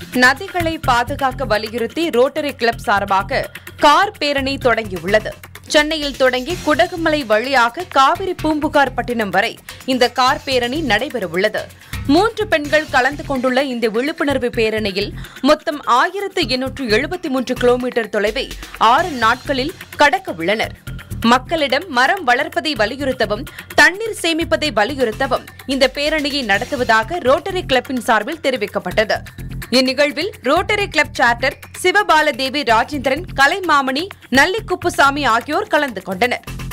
நதிகளை பாதுகாக்க வலியுறுத்தி ரோட்டரி கிளப் சார்பாக கார் பேரணி தொடங்கியுள்ளது சென்னையில் தொடங்கி குடகுமலை வழியாக காவிரி பூம்புகார் பட்டினம் வரை இந்த கார் பேரணி நடைபெறவுள்ளது மூன்று பெண்கள் கலந்து கொண்டுள்ள இந்த விழிப்புணர்வு பேரணியில் மொத்தம் ஆயிரத்து எண்ணூற்று எழுபத்தி மூன்று கிலோமீட்டர் தொலைவை ஆறு நாட்களில் கடக்க உள்ளனர் மக்களிடம் மரம் வளர்ப்பதை வலியுறுத்தவும் தண்ணீர் சேமிப்பதை வலியுறுத்தவும் இந்த பேரணியை நடத்துவதாக ரோட்டரி கிளப்பின் சார்பில் தெரிவிக்கப்பட்டது இந்நிகழ்வில் rotary club charter Sivabaladevi Rajendran Kalaimamani Nalli Kuppusamy ஆகியோர் கலந்து கொண்டனர்